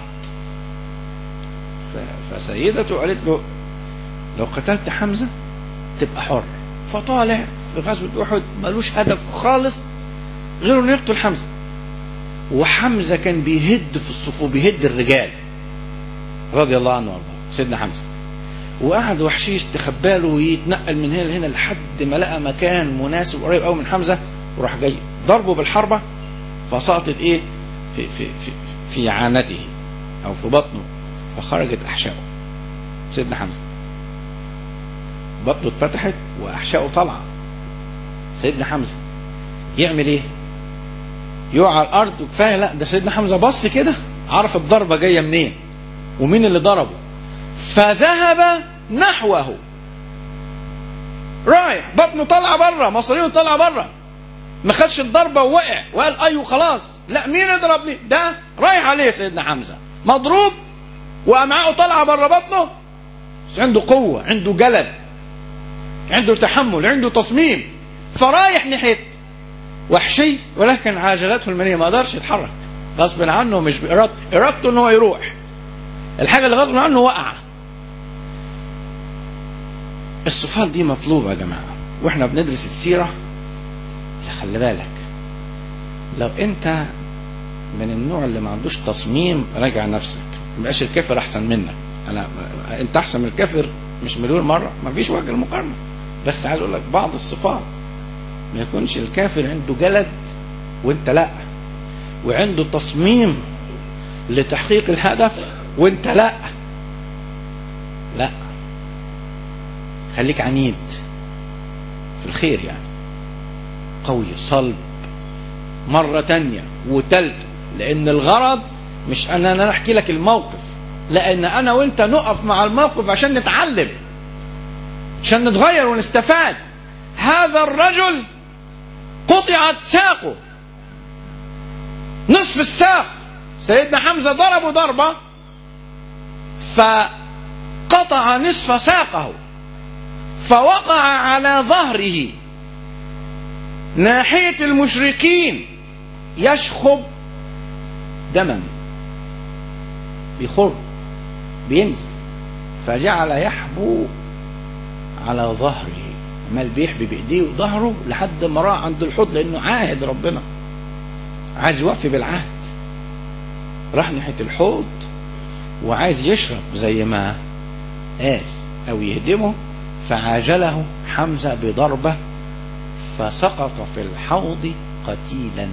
فسيدته قالت له لو قتلت حمزة تبقى حر فطالع في غزوة أحد ملوش هدف خالص غير انه يقتل حمزة وحمزة كان بيهد في الصفوف بيهد الرجال رضي الله عنه وارضاه سيدنا حمزة وقعد وحشي استخبى له ويتنقل من هنا لهنا لحد ما لقى مكان مناسب قريب قوي من حمزه وراح جاي ضربه بالحربه فسقطت ايه في في في في عانته او في بطنه فخرجت احشائه سيدنا حمزه بطنه اتفتحت واحشائه طالعه سيدنا حمزه يعمل ايه؟ يقع على الارض وكفايه لا ده سيدنا حمزه بص كده عرف الضربه جايه منين ومين اللي ضربه فذهب نحوه رايح بطنه طالعه بره مصارينه طالعه بره ما خدش الضربه ووقع وقال ايوه خلاص لا مين يضربني ده رايح عليه سيدنا حمزه مضروب وامعاءه طالعه بره بطنه بس عنده قوه عنده جلد عنده تحمل عنده تصميم فرايح ناحيه وحشي ولكن عاجلته المنيه ما قدرش يتحرك غصب عنه مش بإرادته إرادته إن هو يروح الحاجة اللي غصب عنه وقع الصفات دي مطلوبة يا جماعة واحنا بندرس السيرة خلي بالك لو انت من النوع اللي ما عندوش تصميم راجع نفسك ما يبقاش الكافر احسن منك انا انت احسن من الكافر مش مليون مرة ما فيش وجه المقارنة بس عايز اقول لك بعض الصفات ما يكونش الكافر عنده جلد وانت لا وعنده تصميم لتحقيق الهدف وانت لا لا خليك عنيد في الخير يعني قوي صلب مرة تانية وتالتة لأن الغرض مش أن أنا أحكي لك الموقف لأن أنا وأنت نقف مع الموقف عشان نتعلم عشان نتغير ونستفاد هذا الرجل قطعت ساقه نصف الساق سيدنا حمزة ضربه ضربة فقطع نصف ساقه فوقع على ظهره ناحية المشركين يشخب دما بيخر بينزل فجعل يحبو على ظهره عمال بيحبي بايديه وظهره لحد ما راح عند الحوض لانه عاهد ربنا عايز يوفي بالعهد راح ناحيه الحوض وعايز يشرب زي ما قال او يهدمه فعاجله حمزه بضربه فسقط في الحوض قتيلا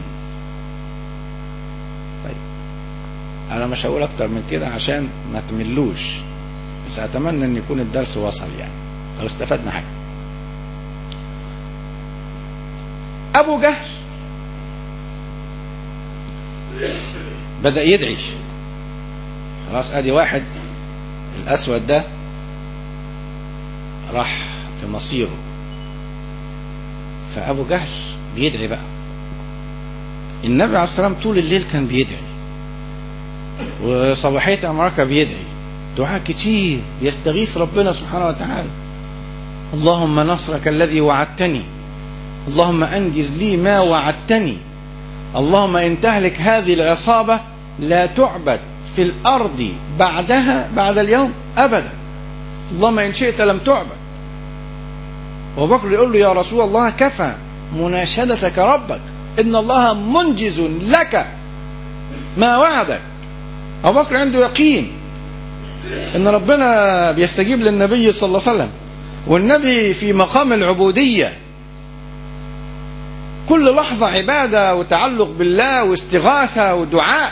طيب انا مش هقول اكتر من كده عشان ما تملوش بس اتمنى ان يكون الدرس وصل يعني او استفدنا حاجه ابو جهل بدا يدعي خلاص ادي واحد الاسود ده راح لمصيره فابو جهل بيدعي بقى النبي عليه السلام طول الليل كان بيدعي وصباحية أمريكا بيدعي دعاء كتير يستغيث ربنا سبحانه وتعالى اللهم نصرك الذي وعدتني اللهم أنجز لي ما وعدتني اللهم إن تهلك هذه العصابة لا تعبد في الأرض بعدها بعد اليوم أبدا اللهم إن شئت لم تعبد وبكر يقول له يا رسول الله كفى مناشدتك ربك إن الله منجز لك ما وعدك أبو بكر عنده يقين إن ربنا بيستجيب للنبي صلى الله عليه وسلم والنبي في مقام العبودية كل لحظة عبادة وتعلق بالله واستغاثة ودعاء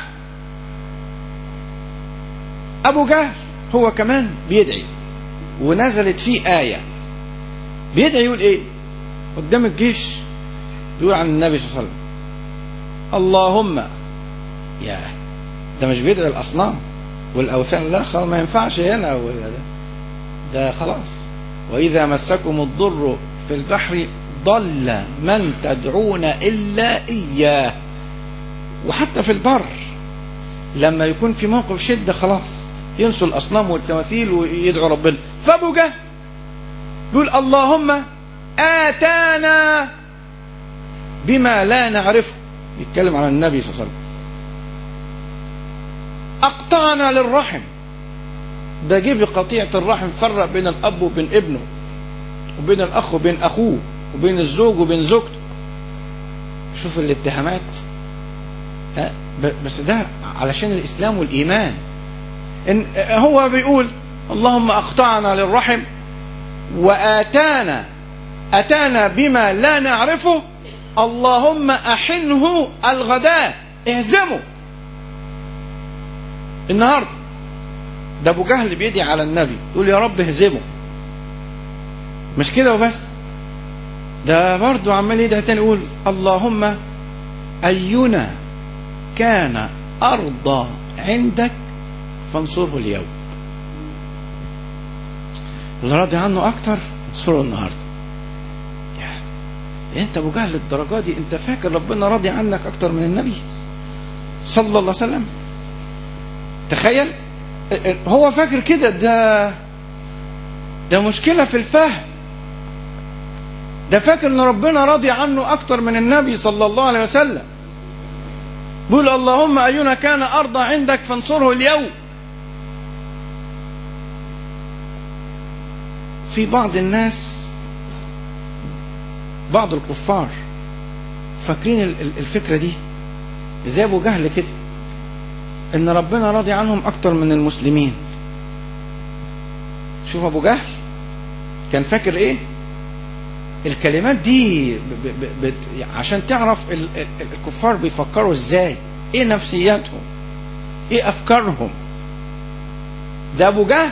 أبو جهل هو كمان بيدعي ونزلت فيه آية بيدعي يقول إيه قدام الجيش يقول عن النبي صلى الله عليه وسلم اللهم يا ده مش بيدعي الأصنام والأوثان لا خلاص ما ينفعش هنا ده, ده خلاص وإذا مسكم الضر في البحر ضل من تدعون إلا إياه وحتى في البر لما يكون في موقف شدة خلاص ينسوا الأصنام والتماثيل ويدعوا ربنا فأبو جهل يقول اللهم آتانا بما لا نعرفه يتكلم عن النبي صلى الله عليه وسلم أقطعنا للرحم ده جه بقطيعة الرحم فرق بين الأب وبين ابنه وبين الأخ وبين أخوه وبين الزوج وبين زوجته شوف الاتهامات بس ده علشان الإسلام والإيمان إن هو بيقول اللهم أقطعنا للرحم وآتانا أتانا بما لا نعرفه اللهم أحنه الغداء اهزمه النهارده ده ابو جهل بيدعي على النبي يقول يا رب اهزمه مش كده وبس ده برضه عمال يدعي تاني يقول اللهم اينا كان ارضى عندك فانصره اليوم اللي راضي عنه اكتر انصره النهارده يعني انت ابو جهل الدرجه دي انت فاكر ربنا راضي عنك اكتر من النبي صلى الله عليه وسلم تخيل هو فاكر كده ده ده مشكله في الفهم ده فاكر ان ربنا راضي عنه اكتر من النبي صلى الله عليه وسلم بيقول اللهم اينا كان ارضى عندك فانصره اليوم في بعض الناس بعض الكفار فاكرين الفكره دي زي ابو جهل كده ان ربنا راضي عنهم اكتر من المسلمين شوف ابو جهل كان فاكر ايه الكلمات دي ب ب ب عشان تعرف ال ال الكفار بيفكروا ازاي ايه نفسياتهم ايه افكارهم ده ابو جهل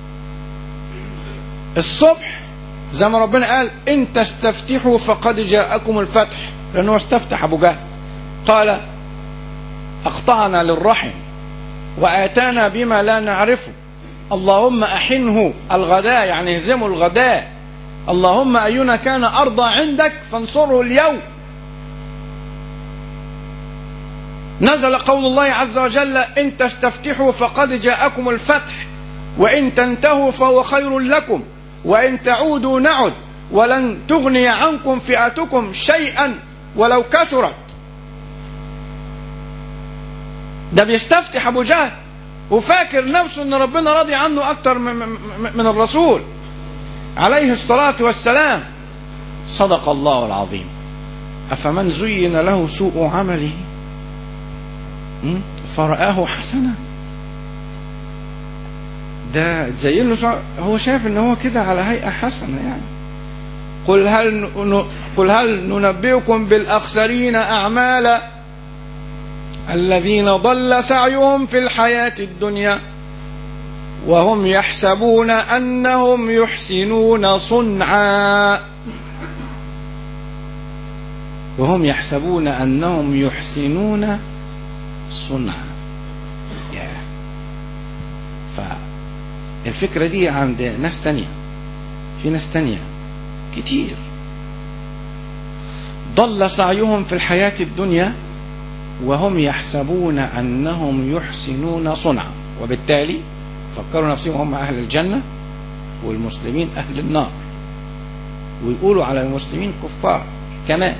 الصبح زي ما ربنا قال ان تستفتحوا فقد جاءكم الفتح لانه استفتح ابو جهل قال اقطعنا للرحم واتانا بما لا نعرفه اللهم احنه الغداء يعني اهزموا الغداء اللهم اينا كان ارضى عندك فانصره اليوم نزل قول الله عز وجل ان تستفتحوا فقد جاءكم الفتح وان تنتهوا فهو خير لكم وان تعودوا نعد ولن تغني عنكم فئتكم شيئا ولو كثرت ده بيستفتح ابو جهل وفاكر نفسه ان ربنا راضي عنه اكتر من الرسول عليه الصلاه والسلام صدق الله العظيم افمن زين له سوء عمله فرآه حسنا ده زين له هو شايف ان هو كده على هيئه حسنه يعني قل هل قل هل ننبئكم بالاخسرين اعمالا الذين ضل سعيهم في الحياة الدنيا وهم يحسبون أنهم يحسنون صنعا وهم يحسبون أنهم يحسنون صنعا فالفكرة دي عند ناس تانية في ناس تانية كتير ضل سعيهم في الحياة الدنيا وهم يحسبون انهم يحسنون صنعا وبالتالي فكروا نفسهم هم اهل الجنه والمسلمين اهل النار ويقولوا على المسلمين كفار كمان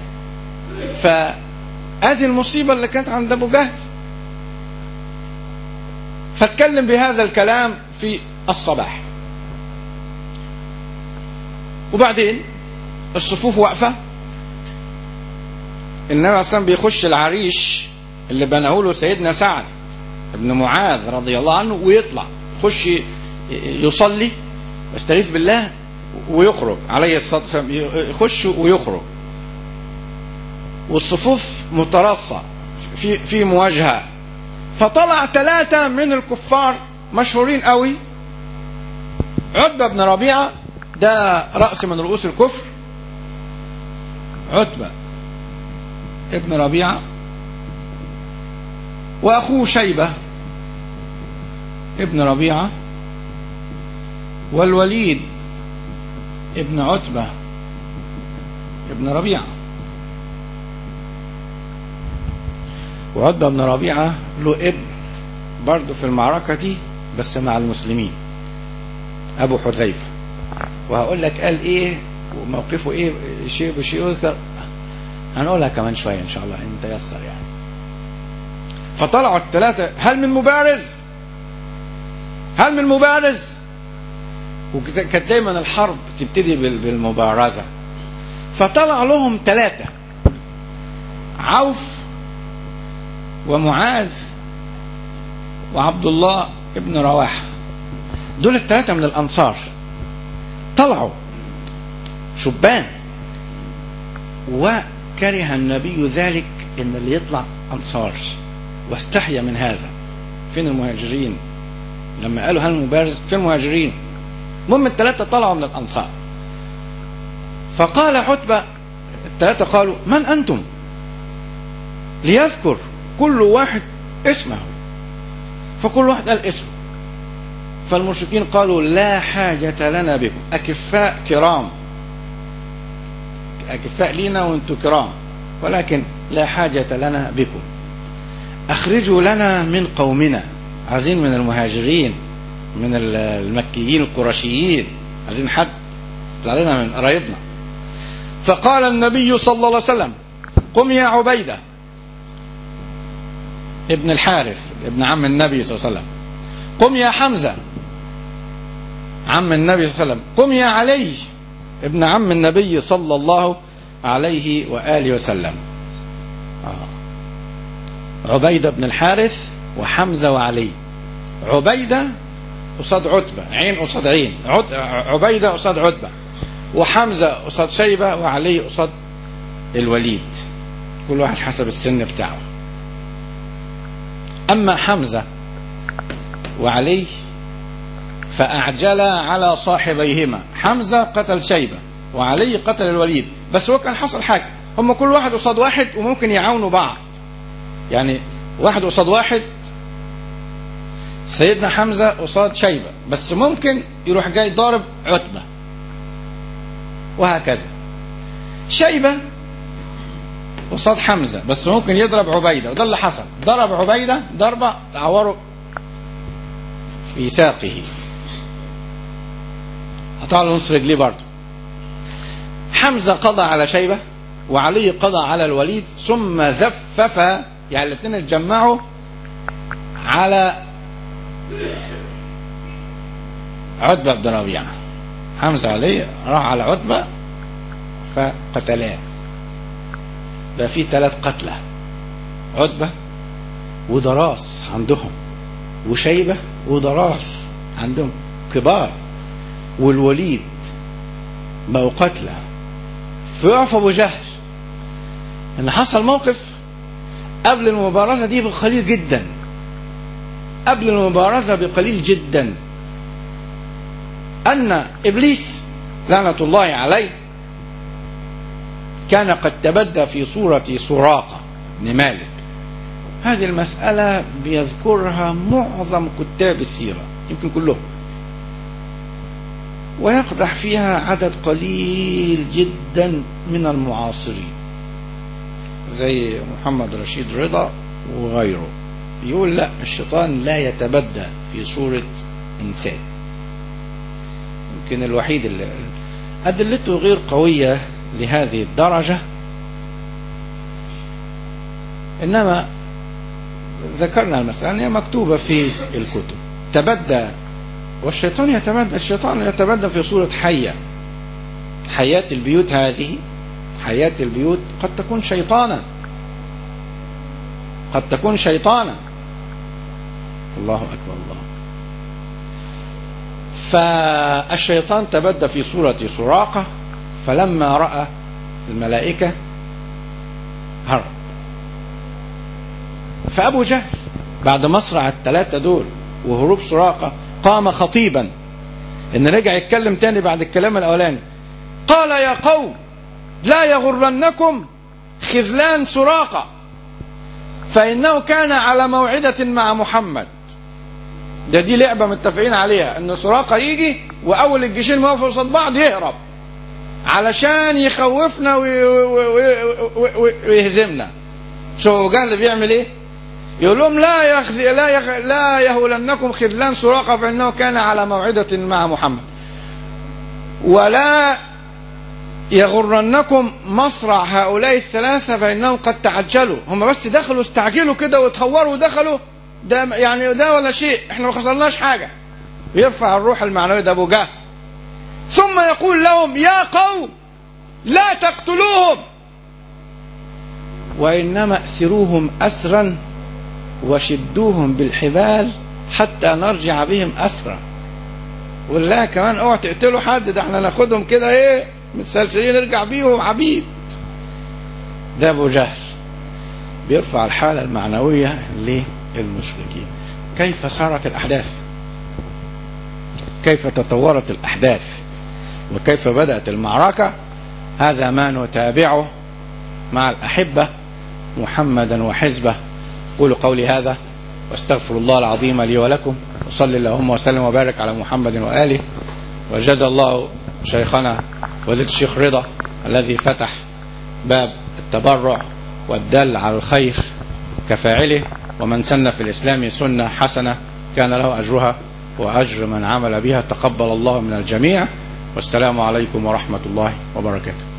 فادي المصيبه اللي كانت عند ابو جهل فاتكلم بهذا الكلام في الصباح وبعدين الصفوف واقفه النبي عليه الصلاه بيخش العريش اللي بناه له سيدنا سعد بن معاذ رضي الله عنه ويطلع يخش يصلي يستغيث بالله ويخرج عليه الصلاه والسلام يخش ويخرج والصفوف مترصه في في مواجهه فطلع ثلاثه من الكفار مشهورين قوي عتبه بن ربيعه ده راس من رؤوس الكفر عتبه ابن ربيعة وأخوه شيبة ابن ربيعة والوليد ابن عتبة ابن ربيعة وعتبة بن ربيعة له ابن برضه في المعركة دي بس مع المسلمين أبو حذيفة وهقول لك قال إيه وموقفه إيه شيء بشيء يذكر هنقولها كمان شوية إن شاء الله إن تيسر يعني فطلعوا الثلاثة هل من مبارز هل من مبارز وكانت دايما الحرب تبتدي بالمبارزة فطلع لهم ثلاثة عوف ومعاذ وعبد الله ابن رواحة دول الثلاثة من الأنصار طلعوا شبان وكره النبي ذلك ان اللي يطلع انصار واستحيا من هذا فين المهاجرين لما قالوا هل مبارز فين المهاجرين المهم الثلاثة طلعوا من الأنصار فقال عتبة الثلاثة قالوا من أنتم ليذكر كل واحد اسمه فكل واحد قال اسمه فالمشركين قالوا لا حاجة لنا بكم أكفاء كرام أكفاء لينا وأنتم كرام ولكن لا حاجة لنا بكم أخرجوا لنا من قومنا عايزين من المهاجرين من المكيين القرشيين عايزين حد يطلع لنا من قرايبنا فقال النبي صلى الله عليه وسلم قم يا عبيدة ابن الحارث ابن عم النبي صلى الله عليه وسلم قم يا حمزة عم النبي صلى الله عليه وسلم قم يا علي ابن عم النبي صلى الله عليه وآله وسلم آه. عبيدة بن الحارث وحمزة وعلي عبيدة قصاد عتبة عين قصاد عين عد... عبيدة قصاد عتبة وحمزة قصاد شيبة وعلي قصاد الوليد كل واحد حسب السن بتاعه أما حمزة وعلي فأعجل على صاحبيهما حمزة قتل شيبة وعلي قتل الوليد بس هو كان حصل حاجة هم كل واحد قصاد واحد وممكن يعاونوا بعض يعني واحد قصاد واحد سيدنا حمزة قصاد شيبة بس ممكن يروح جاي ضارب عتبة وهكذا شيبة قصاد حمزة بس ممكن يضرب عبيدة وده اللي حصل ضرب عبيدة ضربة عوره في ساقه قطع له نص رجليه برضه حمزة قضى على شيبة وعلي قضى على الوليد ثم زفف يعني الاثنين اتجمعوا على عتبة بن ربيعة حمزة وعلي راح على عتبة فقتلاه بقى في ثلاث قتلى عتبة ودراس عندهم وشيبة ودراس عندهم كبار والوليد بقوا قتلى فيقف ابو جهل ان حصل موقف قبل المبارزة دي بقليل جدا قبل المبارزة بقليل جدا أن إبليس لعنة الله عليه كان قد تبدى في صورة سراقة بن مالك هذه المسألة بيذكرها معظم كتاب السيرة يمكن كلهم ويقدح فيها عدد قليل جدا من المعاصرين زي محمد رشيد رضا وغيره يقول لا الشيطان لا يتبدى في صورة إنسان يمكن الوحيد اللي أدلته غير قوية لهذه الدرجة إنما ذكرنا المسألة هي مكتوبة في الكتب تبدى والشيطان يتبدى الشيطان يتبدى في صورة حية حياة البيوت هذه حياة البيوت قد تكون شيطانا قد تكون شيطانا الله أكبر الله فالشيطان تبدى في صورة سراقة فلما رأى الملائكة هرب فأبو جهل بعد مصرع الثلاثة دول وهروب سراقة قام خطيبا ان رجع يتكلم تاني بعد الكلام الاولاني قال يا قوم لا يغرنكم خذلان سراقة فإنه كان على موعدة مع محمد ده دي لعبة متفقين عليها ان سراقة يجي واول الجيشين ما يقفوا قصاد بعض يهرب علشان يخوفنا ويهزمنا شو جهل بيعمل ايه يقول لهم لا يخذ لا يخ... لا يهولنكم خذلان سراقة فإنه كان على موعدة مع محمد ولا يغرنكم مصرع هؤلاء الثلاثة فإنهم قد تعجلوا هم بس دخلوا استعجلوا كده وتهوروا ودخلوا ده يعني ده ولا شيء احنا ما خسرناش حاجة يرفع الروح المعنوية ده أبو جهل ثم يقول لهم يا قوم لا تقتلوهم وإنما أسروهم أسرا وشدوهم بالحبال حتى نرجع بهم أسرا ولا كمان اوعى تقتلوا حد ده احنا ناخدهم كده ايه متسلسلين نرجع بيهم عبيد ده ابو جهل بيرفع الحالة المعنوية للمشركين كيف صارت الأحداث كيف تطورت الأحداث وكيف بدأت المعركة هذا ما نتابعه مع الأحبة محمدا وحزبه قولوا قولي هذا واستغفر الله العظيم لي ولكم وصلي اللهم وسلم وبارك على محمد وآله وجزا الله شيخنا ولد الشيخ رضا الذي فتح باب التبرع والدل على الخير كفاعله ومن سن في الإسلام سنة حسنة كان له أجرها وأجر من عمل بها تقبل الله من الجميع والسلام عليكم ورحمة الله وبركاته